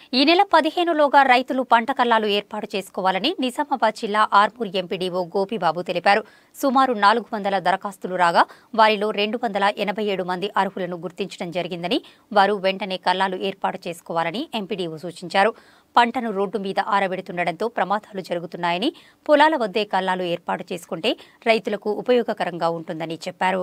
ఈ నెల పదిహేనులోగా రైతులు పంట కల్లాలు ఏర్పాటు చేసుకోవాలని నిజామాబాద్ జిల్లా ఆర్మూర్ ఎంపీడీఓ గోపిబాబు తెలిపారు సుమారు నాలుగు వందల దరఖాస్తులు రాగా వారిలో రెండు వందల ఎనభై ఏడు మంది అర్హులను గుర్తించడం జరిగిందని వారు వెంటనే కల్లాలు ఏర్పాటు చేసుకోవాలని ఎంపీడీఓ సూచించారు పంటను రోడ్డు మీద ఆరబెడుతుండటంతో ప్రమాదాలు జరుగుతున్నాయని పొలాల వద్దే కల్లాలు ఏర్పాటు చేసుకుంటే రైతులకు ఉపయోగకరంగా ఉంటుందని చెప్పారు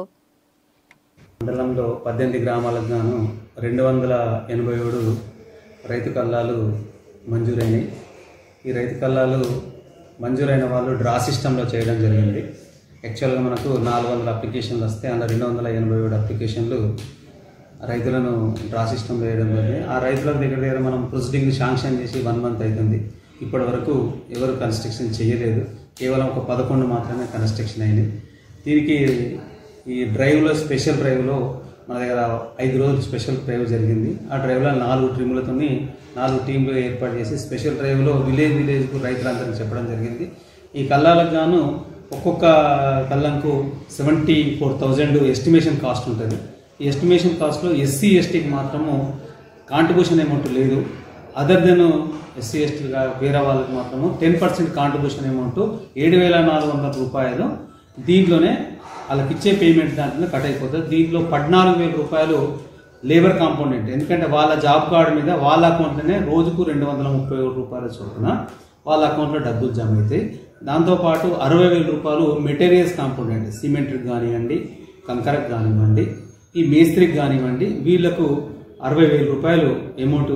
మండలంలో పద్దెనిమిది గ్రామాలకు గాను రెండు వందల ఎనభై ఏడు రైతు కల్లాలు మంజూరైనాయి ఈ రైతు కల్లాలు మంజూరైన వాళ్ళు డ్రా సిస్టంలో చేయడం జరిగింది యాక్చువల్గా మనకు నాలుగు వందల అప్లికేషన్లు వస్తే అందులో రెండు వందల ఎనభై ఏడు అప్లికేషన్లు రైతులను డ్రా సిస్టంలో వేయడం జరిగింది ఆ రైతుల దగ్గర దగ్గర మనం ప్రొసీడింగ్ శాంక్షన్ చేసి వన్ మంత్ అవుతుంది ఇప్పటి వరకు ఎవరు కన్స్ట్రక్షన్ చేయలేదు కేవలం ఒక పదకొండు మాత్రమే కన్స్ట్రక్షన్ అయింది దీనికి ఈ డ్రైవ్లో స్పెషల్ డ్రైవ్లో మన దగ్గర ఐదు రోజులు స్పెషల్ డ్రైవ్ జరిగింది ఆ డ్రైవ్లో నాలుగు టీములతో నాలుగు టీంలు ఏర్పాటు చేసి స్పెషల్ డ్రైవ్లో విలేజ్ విలేజ్కు రైతులందరికీ చెప్పడం జరిగింది ఈ కల్లాలకు గాను ఒక్కొక్క కల్లంకు seventy four thousand estimation cost ఉంటుంది ఈ ఎస్టిమేషన్ కాస్ట్లో ఎస్సీ ఎస్టీకి మాత్రము కాంట్రిబ్యూషన్ అమౌంట్ లేదు అదర్ దెన్ ఎస్సీ ఎస్టీగా వేరే వాళ్ళకి మాత్రము టెన్ పర్సెంట్ కాంట్రిబ్యూషన్ అమౌంట్ ఏడు వేల నాలుగు వందల రూపాయలు దీంట్లోనే వాళ్ళకి ఇచ్చే పేమెంట్ దాంట్లో కట్ అయిపోతుంది దీంట్లో పద్నాలుగు వేల రూపాయలు లేబర్ కాంపోనెంట్ ఎందుకంటే వాళ్ళ జాబ్ కార్డు మీద వాళ్ళ అకౌంట్లోనే రోజుకు రెండు వందల ముప్పై ఏడు రూపాయల చొప్పున వాళ్ళ అకౌంట్లో డబ్బులు జమ అవుతాయి దాంతోపాటు అరవై వేల రూపాయలు మెటీరియల్స్ కాంపోనెంట్ సిమెంట్కి కానివ్వండి కంకరకు కానివ్వండి ఈ మేస్త్రికి కానివ్వండి వీళ్ళకు అరవై వేల రూపాయలు అమౌంట్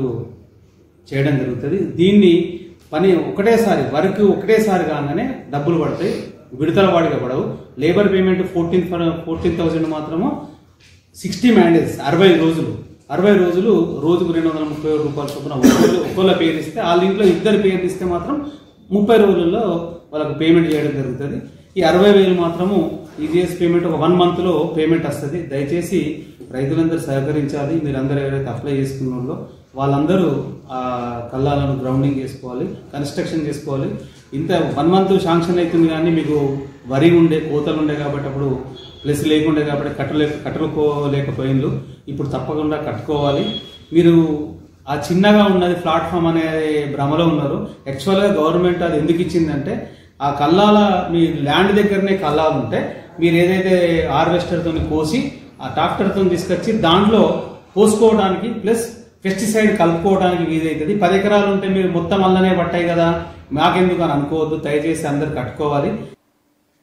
చేయడం జరుగుతుంది దీన్ని పని ఒకటేసారి వర్క్ ఒకటేసారి కాగానే డబ్బులు పడతాయి విడతల వాడిగా పడవు labour payment fourteen fourteen thousand మాత్రము సిక్స్టీ మ్యాండేస్ అరవై రోజులు అరవై రోజులు రోజుకు రెండు వందల ముప్పై ఏడు రూపాయల చొప్పున ఒక్కొక్కరు ఒక్కోళ్ళ పేరు ఇస్తే వాళ్ళ ఇంట్లో ఇద్దరు పేర్లు ఇస్తే మాత్రం ముప్పై రోజుల్లో వాళ్ళకు పేమెంట్ చేయడం జరుగుతుంది ఈ అరవై వేలు మాత్రము ఈజీఎస్ పేమెంట్ ఒక వన్ మంత్లో పేమెంట్ వస్తుంది దయచేసి రైతులందరూ సహకరించాలి మీరందరూ ఎవరైతే అప్లై చేసుకున్నారో వాళ్ళందరూ ఆ కల్లాలను గ్రౌండింగ్ చేసుకోవాలి కన్స్ట్రక్షన్ చేసుకోవాలి ఇంత వన్ మంత్ శాంక్షన్ అవుతుంది కానీ మీకు వరి ఉండే కోతలు ఉండే కాబట్టి అప్పుడు ప్లస్ లేకుండే కాబట్టి కట్టలే కట్టుకోలేకపోయిండ్రు ఇప్పుడు తప్పకుండా కట్టుకోవాలి మీరు ఆ చిన్నగా ఉన్నది ప్లాట్ఫామ్ అనే భ్రమలో ఉన్నారు యాక్చువల్గా గవర్నమెంట్ అది ఎందుకు ఇచ్చిందంటే ఆ కల్లాల మీ ల్యాండ్ దగ్గరనే కల్లాలు ఉంటే మీరు ఏదైతే హార్వెస్టర్తో కోసి ఆ ట్రాక్టర్తో తీసుకొచ్చి దాంట్లో పోసుకోవడానికి ప్లస్ పెస్టిసైడ్ కలుపుకోవడానికి వీలవుతుంది పది ఎకరాలు ఉంటే మీరు మొత్తం అల్లనే పట్టాయి కదా మాకెందుకు అని అనుకోవద్దు దయచేసి అందరు కట్టుకోవాలి